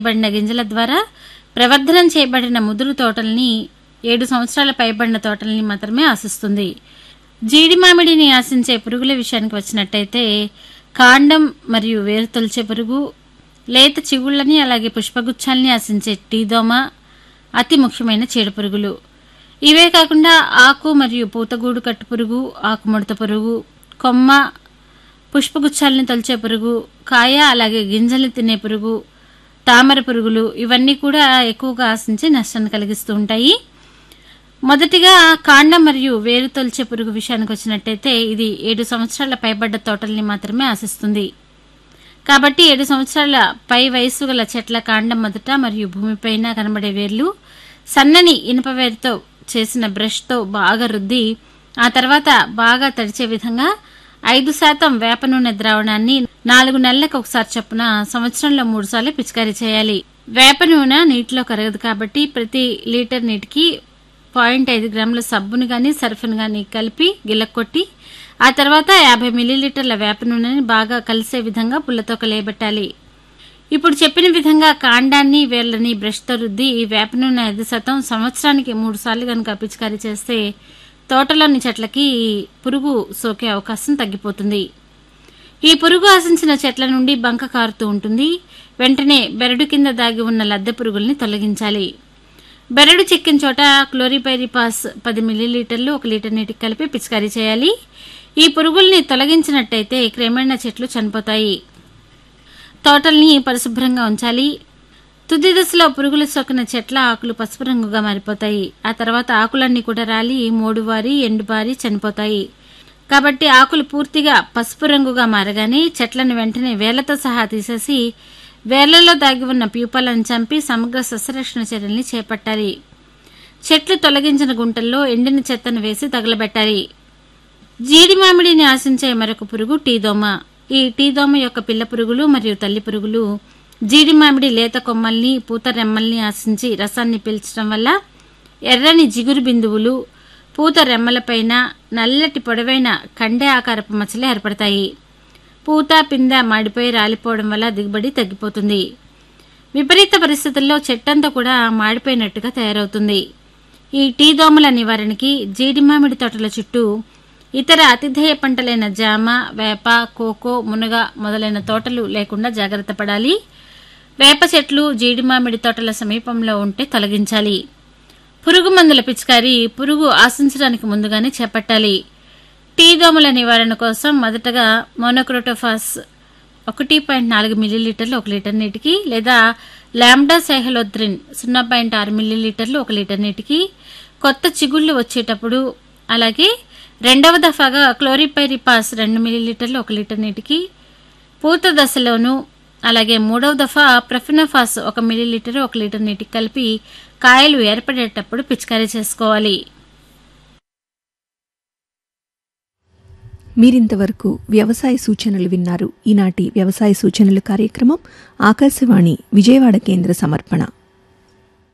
చేయబడిన గింజల ద్వారా ప్రవర్ధనం చేయబడిన ముదురు తోటల్ని ఏడు సంవత్సరాల పైబడిన తోటల్ని మాత్రమే ఆశిస్తుంది జీడి మామిడిని ఆశించే పురుగుల విషయానికి వచ్చినట్టయితే కాండం మరియు వేరు తొలిచే పురుగు లేత చిగుళ్ళని అలాగే పుష్పగుచ్చాల్ని ఆశించే టీదోమ అతి ముఖ్యమైన చీడ పురుగులు ఇవే కాకుండా ఆకు మరియు పూతగూడు కట్టు పురుగు ఆకుముడత పురుగు కొమ్మ పుష్పగుచ్చాలని తొలిచే పురుగు కాయ అలాగే గింజల్ని తినే పురుగు తామర పురుగులు ఇవన్నీ కూడా ఎక్కువగా ఆశించి నష్టాన్ని కలిగిస్తూ ఉంటాయి మొదటిగా కాండం మరియు వేరు తొలిచే పురుగు విషయానికి వచ్చినట్టయితే ఇది ఏడు సంవత్సరాల పైబడ్డ తోటల్ని మాత్రమే ఆశిస్తుంది కాబట్టి ఏడు సంవత్సరాల పై వయసు గల చెట్ల కాండం మొదట మరియు భూమిపైన కనబడే వేర్లు సన్నని ఇనుప వేరుతో చేసిన బ్రష్తో బాగా రుద్ది ఆ తర్వాత బాగా తడిచే విధంగా ఐదు శాతం వేప నూనె ద్రావణాన్ని నాలుగు నెలలకు ఒకసారి చొప్పున సంవత్సరంలో మూడు సార్లు పిచికారీ చేయాలి వేప నూనె నీటిలో కరగదు కాబట్టి ప్రతి లీటర్ నీటికి పాయింట్ ఐదు గ్రాముల సబ్బును గాని సర్ఫ్ను గాని కలిపి గిలక్కొట్టి ఆ తర్వాత యాభై మిల్లీలీటర్ల వేప నూనెని బాగా కలిసే విధంగా పుల్లతో కలియబెట్టాలి ఇప్పుడు చెప్పిన విధంగా కాండాన్ని వేర్లని బ్రష్తో రుద్ది ఈ వేప నూనె ఐదు శాతం సంవత్సరానికి మూడు సార్లు కనుక పిచికారీ చేస్తే తోటలోని చెట్లకి పురుగు సోకే అవకాశం తగ్గిపోతుంది ఈ పురుగు ఆశించిన చెట్ల నుండి బంక కారుతూ ఉంటుంది వెంటనే బెరడు కింద దాగి ఉన్న లద్దె పురుగుల్ని తొలగించాలి బెరడు చెక్కిన చోట క్లోరిపైరిపాస్ పది మిల్లీలీటర్లు ఒక లీటర్ నీటికి కలిపి పిచికారీ చేయాలి ఈ పురుగుల్ని తొలగించినట్టయితే క్రమేణా చెట్లు చనిపోతాయి తోటల్ని పరిశుభ్రంగా ఉంచాలి తుది దశలో పురుగులు సోకిన చెట్ల ఆకులు పసుపు రంగుగా మారిపోతాయి ఆ తర్వాత ఆకులన్నీ కూడా రాలి మోడువారి ఎండుబారి చనిపోతాయి కాబట్టి ఆకులు పూర్తిగా పసుపు రంగుగా మారగానే చెట్లను వెంటనే వేళ్లతో సహా తీసేసి వేర్లలో దాగి ఉన్న ప్యూపాలను చంపి సమగ్ర సస్యరక్షణ చర్యల్ని చేపట్టాలి చెట్లు తొలగించిన గుంటల్లో ఎండిన చెత్తను వేసి తగలబెట్టాలి జీడి మామిడిని ఆశించే మరొక పురుగు టీదోమ ఈ టీదోమ యొక్క పిల్ల పురుగులు మరియు తల్లి పురుగులు జీడి మామిడి లేత కొమ్మల్ని పూత రెమ్మల్ని ఆశించి రసాన్ని పీల్చడం వల్ల ఎర్రని జిగురు బిందువులు పూత రెమ్మలపైన నల్లటి పొడవైన కండె ఆకారపు మచ్చలు ఏర్పడతాయి పూత పిందె మాడిపోయి రాలిపోవడం వల్ల దిగుబడి తగ్గిపోతుంది విపరీత పరిస్థితుల్లో చెట్టంతా కూడా మాడిపోయినట్టుగా తయారవుతుంది ఈ టీ దోమల నివారణకి జీడి మామిడి తోటల చుట్టూ ఇతర అతిథేయ పంటలైన జామ వేప కోకో మునగ మొదలైన తోటలు లేకుండా జాగ్రత్త పడాలి వేప చెట్లు జీడి మామిడి తోటల సమీపంలో ఉంటే తొలగించాలి పురుగు మందుల పిచికారి పురుగు ఆశించడానికి ముందుగానే చేపట్టాలి టీ దోమల నివారణ కోసం మొదటగా మోనోక్రోటోఫాస్ ఒకటి పాయింట్ నాలుగు మిల్లీలీటర్లు ఒక లీటర్ నీటికి లేదా లాంబ్డా సైహలోద్రిన్ సున్నా పాయింట్ ఆరు మిల్లీలీటర్లు ఒక లీటర్ నీటికి కొత్త చిగుళ్ళు వచ్చేటప్పుడు అలాగే రెండవ దఫాగా క్లోరిపైరిపాస్ రెండు మిల్లీలీటర్లు ఒక లీటర్ నీటికి పూత దశలోను అలాగే మూడవ దఫా ప్రఫినోఫాస్ ఒక మిల్లీలీటర్ ఒక లీటర్ నీటికి కలిపి కాయలు ఏర్పడేటప్పుడు పిచికారీ చేసుకోవాలి మీరింతవరకు వ్యవసాయ సూచనలు విన్నారు ఈనాటి వ్యవసాయ సూచనలు కార్యక్రమం ఆకాశవాణి విజయవాడ కేంద్ర సమర్పణ